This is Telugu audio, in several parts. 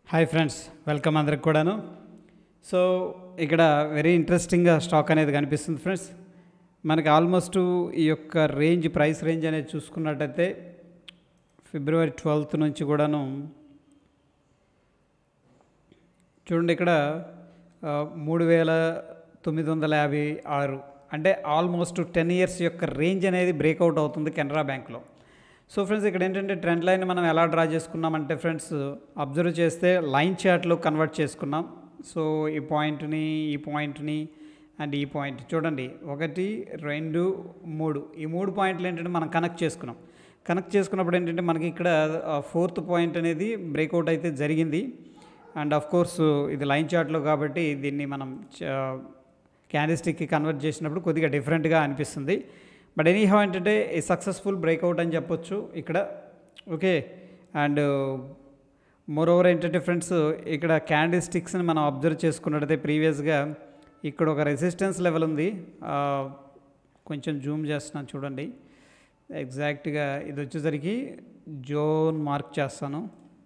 హాయ్ ఫ్రెండ్స్ వెల్కమ్ అందరికి కూడాను సో ఇక్కడ వెరీ ఇంట్రెస్టింగ్గా స్టాక్ అనేది కనిపిస్తుంది ఫ్రెండ్స్ మనకి ఆల్మోస్ట్ ఈ యొక్క రేంజ్ ప్రైస్ రేంజ్ అనేది చూసుకున్నట్టయితే ఫిబ్రవరి ట్వెల్త్ నుంచి కూడాను చూడండి ఇక్కడ ఆ, మూడు వేల తొమ్మిది వందల యాభై ఆరు అంటే ఆల్మోస్ట్ టెన్ ఇయర్స్ యొక్క రేంజ్ అనేది బ్రేక్అవుట్ అవుతుంది కెనరా బ్యాంక్లో సో ఫ్రెండ్స్ ఇక్కడ ఏంటంటే ట్రెండ్ లైన్ మనం ఎలా డ్రా చేసుకున్నామంటే ఫ్రెండ్స్ అబ్జర్వ్ చేస్తే లైన్ చార్ట్లో కన్వర్ట్ చేసుకున్నాం సో ఈ పాయింట్ని ఈ పాయింట్ని అండ్ ఈ పాయింట్ చూడండి ఒకటి రెండు మూడు ఈ మూడు పాయింట్లు ఏంటంటే మనం కనెక్ట్ చేసుకున్నాం కనెక్ట్ చేసుకున్నప్పుడు ఏంటంటే మనకి ఇక్కడ ఫోర్త్ పాయింట్ అనేది బ్రేక్అవుట్ అయితే జరిగింది అండ్ ఆఫ్ కోర్స్ ఇది లైన్ చార్ట్లో కాబట్టి దీన్ని మనం క్యాండిస్టిక్కి కన్వర్ట్ చేసినప్పుడు కొద్దిగా డిఫరెంట్గా అనిపిస్తుంది బట్ ఎనీ హౌ ఏంటంటే ఈ సక్సెస్ఫుల్ బ్రేక్అవుట్ అని చెప్పొచ్చు ఇక్కడ ఓకే అండ్ మోర్ ఓవర్ ఏంటంటే ఫ్రెండ్స్ ఇక్కడ క్యాండిల్ స్టిక్స్ని మనం అబ్జర్వ్ చేసుకున్నట్టయితే ప్రీవియస్గా ఇక్కడ ఒక రెసిస్టెన్స్ లెవెల్ ఉంది ఆ, కొంచెం జూమ్ చేస్తున్నాను చూడండి ఎగ్జాక్ట్గా ఇది వచ్చేసరికి జోన్ మార్క్ చేస్తాను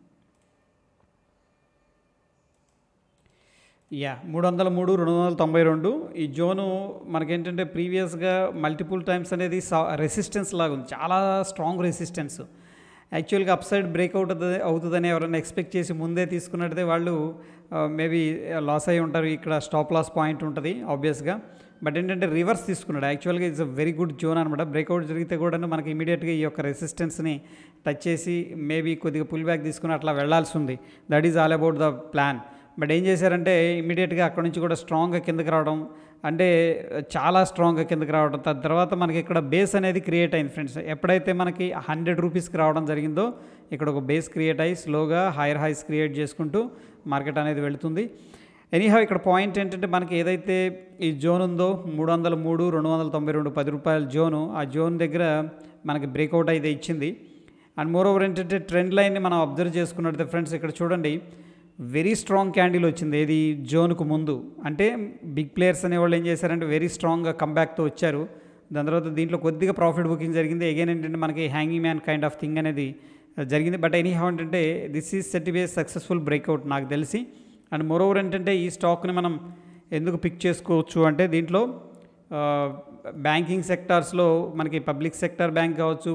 యా మూడు వందల మూడు రెండు వందల తొంభై రెండు ఈ జోను మనకేంటంటే ప్రీవియస్గా మల్టిపుల్ టైమ్స్ అనేది రెసిస్టెన్స్ లాగా ఉంది చాలా స్ట్రాంగ్ రెసిస్టెన్స్ యాక్చువల్గా అప్ సైడ్ బ్రేక్అవుట్ అవుతుందని ఎవరైనా ఎక్స్పెక్ట్ చేసి ముందే తీసుకున్నట్టయితే వాళ్ళు మేబీ లాస్ అయి ఉంటారు ఇక్కడ స్టాప్ లాస్ పాయింట్ ఉంటుంది ఆబ్వియస్గా బట్ ఏంటంటే రివర్స్ తీసుకున్నాడు యాక్చువల్గా it's a very good zone అనమాట బ్రేక్అవుట్ జరిగితే కూడా మనకి ఇమీడియట్గా ఈ యొక్క రెసిస్టెన్స్ని టచ్ చేసి మేబీ కొద్దిగా పుల్ బ్యాక్ తీసుకుని అట్లా వెళ్ళాల్సి ఉంది that is all about the plan but ఏం చేశారంటే ఇమీడియట్గా అక్కడ నుంచి కూడా స్ట్రాంగ్గా కిందకి రావడం అంటే చాలా స్ట్రాంగ్గా కిందకి రావడం దాని తర్వాత మనకి ఇక్కడ బేస్ అనేది క్రియేట్ అయింది ఫ్రెండ్స్ ఎప్పుడైతే మనకి హండ్రెడ్ రూపీస్కి రావడం జరిగిందో ఇక్కడ ఒక బేస్ క్రియేట్ అయ్యి స్లోగా హైయర్ హైస్ క్రియేట్ చేసుకుంటూ మార్కెట్ అనేది వెళుతుంది ఎనీహా ఇక్కడ పాయింట్ ఏంటంటే మనకి ఏదైతే ఈ జోన్ ఉందో మూడు వందల మూడు రెండు వందల తొంభై రెండు పది రూపాయల జోను ఆ జోన్ దగ్గర మనకి బ్రేక్అవుట్ అయితే ఇచ్చింది అండ్ మోర్ ఓవర్ ఏంటంటే ట్రెండ్ లైన్ని మనం అబ్జర్వ్ చేసుకున్నట్టయితే ఫ్రెండ్స్ ఇక్కడ చూడండి వెరీ స్ట్రాంగ్ క్యాండిల్ వచ్చింది ఏది జోన్కు ముందు అంటే బిగ్ ప్లేయర్స్ అనేవాళ్ళు ఏం చేశారంటే వెరీ స్ట్రాంగ్గా కంబ్యాక్తో వచ్చారు దాని తర్వాత దీంట్లో కొద్దిగా ప్రాఫిట్ బుకింగ్ జరిగింది అగైన్ ఏంటంటే మనకి hanging man kind of thing అనేది జరిగింది బట్ ఎనీ హౌ ఏంటంటే this is set by successful breakout నాకు తెలిసి అండ్ మోరోవర్ ఏంటంటే ఈ స్టాక్ని మనం ఎందుకు పిక్ చేసుకోవచ్చు అంటే దీంట్లో బ్యాంకింగ్ సెక్టార్స్లో మనకి పబ్లిక్ సెక్టర్ బ్యాంక్ కావచ్చు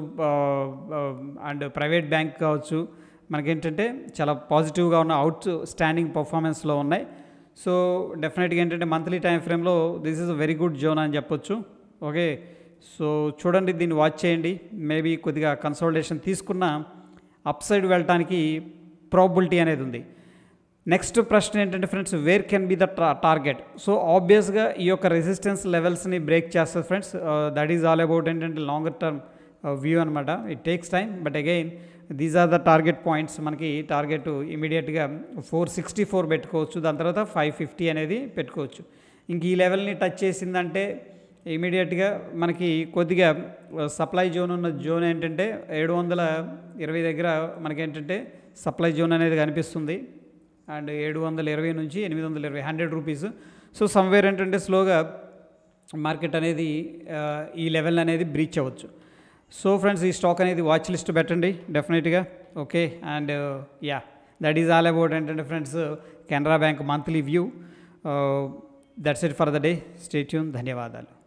అండ్ ప్రైవేట్ బ్యాంక్ కావచ్చు మనకేంటంటే చాలా పాజిటివ్గా ఉన్న అవుట్ స్టాండింగ్ పర్ఫార్మెన్స్లో ఉన్నాయి సో డెఫినెట్గా ఏంటంటే మంత్లీ టైం ఫ్రేమ్లో this is a very good zone అని చెప్పొచ్చు ఓకే సో చూడండి దీన్ని వాచ్ చేయండి మేబీ కొద్దిగా కన్సల్టేషన్ తీసుకున్న అప్ సైడ్ వెళ్ళటానికి ప్రాబిలిటీ అనేది ఉంది నెక్స్ట్ ప్రశ్న ఏంటంటే friends where can be the target so ఆబ్వియస్గా ఈ యొక్క రెసిస్టెన్స్ లెవెల్స్ని బ్రేక్ చేస్తుంది friends that is all about ఏంటంటే లాంగర్ టర్మ్ వ్యూ అనమాట it takes time but again these are the target points మనకి టార్గెట్ ఇమీడియట్గా ఫోర్ సిక్స్టీ ఫోర్ పెట్టుకోవచ్చు దాని తర్వాత ఫైవ్ ఫిఫ్టీ అనేది పెట్టుకోవచ్చు ఇంక ఈ లెవెల్ని టచ్ చేసిందంటే ఇమీడియట్గా మనకి కొద్దిగా సప్లై జోన్ ఉన్న జోన్ ఏంటంటే ఏడు వందల ఇరవై దగ్గర మనకేంటంటే సప్లై జోన్ అనేది కనిపిస్తుంది అండ్ ఏడు వందల ఇరవై నుంచి ఎనిమిది వందల ఇరవై హండ్రెడ్ రూపీస్ సో సమ్వేర్ ఏంటంటే స్లోగా మార్కెట్ అనేది ఆ, ఈ లెవెల్ అనేది బ్రీచ్ అవ్వచ్చు సో ఫ్రెండ్స్ ఈ స్టాక్ అనేది వాచ్ లిస్ట్ పెట్టండి డెఫినెట్గా okay and ya that is all about ఏంటంటే friends Canara bank monthly view that's it for the day stay tune ధన్యవాదాలు